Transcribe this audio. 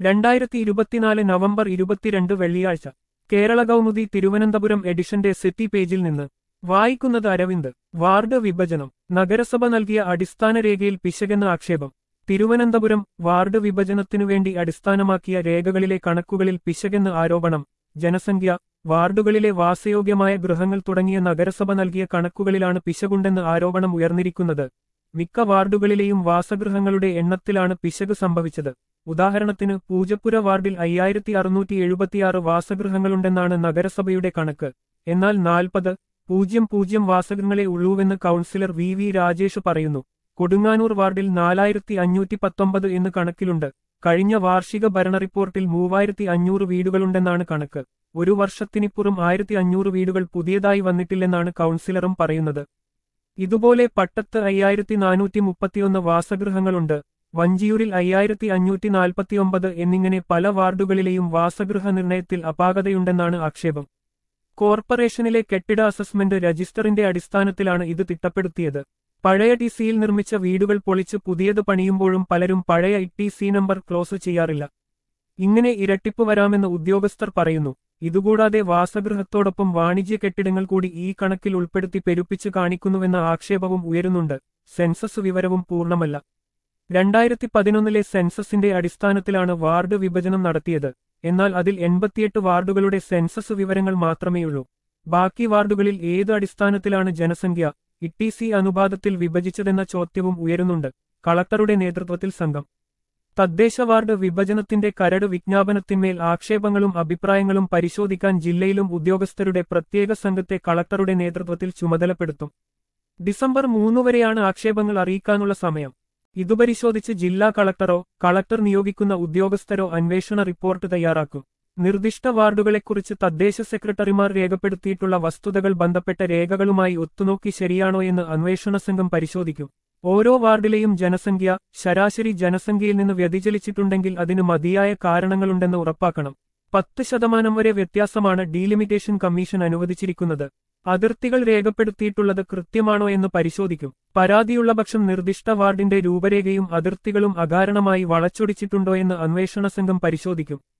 രണ്ടായിരത്തി ഇരുപത്തിനാല് നവംബർ ഇരുപത്തിരണ്ട് വെള്ളിയാഴ്ച കേരള കൗമുദി തിരുവനന്തപുരം എഡിഷന്റെ സിറ്റി പേജിൽ നിന്ന് വായിക്കുന്നത് അരവിന്ദ് വാർഡ് വിഭജനം നഗരസഭ നൽകിയ അടിസ്ഥാന രേഖയിൽ പിശകെന്ന ആക്ഷേപം തിരുവനന്തപുരം വാർഡ് വിഭജനത്തിനുവേണ്ടി അടിസ്ഥാനമാക്കിയ രേഖകളിലെ കണക്കുകളിൽ പിശകെന്ന് ആരോപണം ജനസംഖ്യ വാർഡുകളിലെ വാസയോഗ്യമായ ഗൃഹങ്ങൾ തുടങ്ങിയ നഗരസഭ നൽകിയ കണക്കുകളിലാണ് പിശകുണ്ടെന്ന് ആരോപണം ഉയർന്നിരിക്കുന്നത് മിക്ക വാർഡുകളിലെയും വാസഗൃഹങ്ങളുടെ എണ്ണത്തിലാണ് പിശക് സംഭവിച്ചത് ഉദാഹരണത്തിന് പൂജപ്പുര വാർഡിൽ അയ്യായിരത്തി അറുന്നൂറ്റി എഴുപത്തിയാറ് വാസഗൃഹങ്ങളുണ്ടെന്നാണ് നഗരസഭയുടെ കണക്ക് എന്നാൽ നാൽപ്പത് പൂജ്യം പൂജ്യം വാസകങ്ങളെ ഉള്ളൂവെന്ന് കൗൺസിലർ വി വി രാജേഷ് പറയുന്നു കൊടുങ്ങാനൂർ വാർഡിൽ നാലായിരത്തി അഞ്ഞൂറ്റി പത്തൊമ്പത് എന്ന് കണക്കിലുണ്ട് കഴിഞ്ഞ വാർഷിക ഭരണ റിപ്പോർട്ടിൽ മൂവായിരത്തി അഞ്ഞൂറ് വീടുകളുണ്ടെന്നാണ് കണക്ക് ഒരു വർഷത്തിനിപ്പുറം ആയിരത്തി അഞ്ഞൂറ് വീടുകൾ പുതിയതായി വന്നിട്ടില്ലെന്നാണ് കൗൺസിലറും പറയുന്നത് ഇതുപോലെ പട്ടത്ത് അയ്യായിരത്തി നാനൂറ്റി മുപ്പത്തിയൊന്ന് വാസഗൃഹങ്ങളുണ്ട് വഞ്ചിയൂരിൽ അയ്യായിരത്തി അഞ്ഞൂറ്റി നാൽപ്പത്തിയൊമ്പത് എന്നിങ്ങനെ പല വാർഡുകളിലെയും വാസഗൃഹ നിർണയത്തിൽ അപാകതയുണ്ടെന്നാണ് ആക്ഷേപം കോർപ്പറേഷനിലെ കെട്ടിട അസസ്മെന്റ് രജിസ്റ്ററിന്റെ അടിസ്ഥാനത്തിലാണ് ഇത് തിട്ടപ്പെടുത്തിയത് പഴയ ടി സിയിൽ നിർമ്മിച്ച വീടുകൾ പൊളിച്ച് പുതിയത് പണിയുമ്പോഴും പലരും പഴയ ടി സി നമ്പർ ക്ലോസ് ചെയ്യാറില്ല ഇങ്ങനെ ഇരട്ടിപ്പ് വരാമെന്ന് ഉദ്യോഗസ്ഥർ പറയുന്നു ഇതുകൂടാതെ വാസഗൃഹത്തോടൊപ്പം വാണിജ്യ കെട്ടിടങ്ങൾ കൂടി ഈ കണക്കിൽ ഉൾപ്പെടുത്തി പെരുപ്പിച്ച് കാണിക്കുന്നുവെന്ന ആക്ഷേപവും ഉയരുന്നുണ്ട് സെൻസസ് വിവരവും പൂർണ്ണമല്ല രണ്ടായിരത്തി പതിനൊന്നിലെ സെൻസസിന്റെ അടിസ്ഥാനത്തിലാണ് വാർഡ് വിഭജനം നടത്തിയത് എന്നാൽ അതിൽ എൺപത്തിയെട്ട് വാർഡുകളുടെ സെൻസസ് വിവരങ്ങൾ മാത്രമേയുള്ളൂ ബാക്കി വാർഡുകളിൽ ഏത് അടിസ്ഥാനത്തിലാണ് ജനസംഖ്യ ഇട്ടിസി അനുപാതത്തിൽ വിഭജിച്ചതെന്ന ചോദ്യവും ഉയരുന്നുണ്ട് കളക്ടറുടെ നേതൃത്വത്തിൽ സംഘം തദ്ദേശ വാർഡ് വിഭജനത്തിന്റെ കരട് വിജ്ഞാപനത്തിന്മേൽ ആക്ഷേപങ്ങളും അഭിപ്രായങ്ങളും പരിശോധിക്കാൻ ജില്ലയിലും ഉദ്യോഗസ്ഥരുടെ പ്രത്യേക സംഘത്തെ കളക്ടറുടെ നേതൃത്വത്തിൽ ചുമതലപ്പെടുത്തും ഡിസംബർ മൂന്ന് വരെയാണ് ആക്ഷേപങ്ങൾ അറിയിക്കാനുള്ള സമയം ഇതു പരിശോധിച്ച് ജില്ലാ കളക്ടറോ കളക്ടർ നിയോഗിക്കുന്ന ഉദ്യോഗസ്ഥരോ അന്വേഷണ റിപ്പോർട്ട് തയ്യാറാക്കും നിർദ്ദിഷ്ട വാർഡുകളെക്കുറിച്ച് തദ്ദേശ സെക്രട്ടറിമാർ രേഖപ്പെടുത്തിയിട്ടുള്ള വസ്തുതകൾ ബന്ധപ്പെട്ട രേഖകളുമായി ഒത്തുനോക്കി ശരിയാണോയെന്ന് അന്വേഷണ സംഘം പരിശോധിക്കും ഓരോ വാർഡിലെയും ജനസംഖ്യ ശരാശരി ജനസംഖ്യയിൽ നിന്ന് വ്യതിചലിച്ചിട്ടുണ്ടെങ്കിൽ അതിന് മതിയായ കാരണങ്ങളുണ്ടെന്ന് ഉറപ്പാക്കണം പത്ത് ശതമാനം വരെ വ്യത്യാസമാണ് ഡീലിമിറ്റേഷൻ കമ്മീഷൻ അനുവദിച്ചിരിക്കുന്നത് അതിർത്തികൾ രേഖപ്പെടുത്തിയിട്ടുള്ളത് കൃത്യമാണോ എന്ന് പരിശോധിക്കും പരാതിയുള്ള പക്ഷം നിർദ്ദിഷ്ട വാർഡിന്റെ രൂപരേഖയും അതിർത്തികളും അകാരണമായി വളച്ചൊടിച്ചിട്ടുണ്ടോ എന്ന് അന്വേഷണ സംഘം പരിശോധിക്കും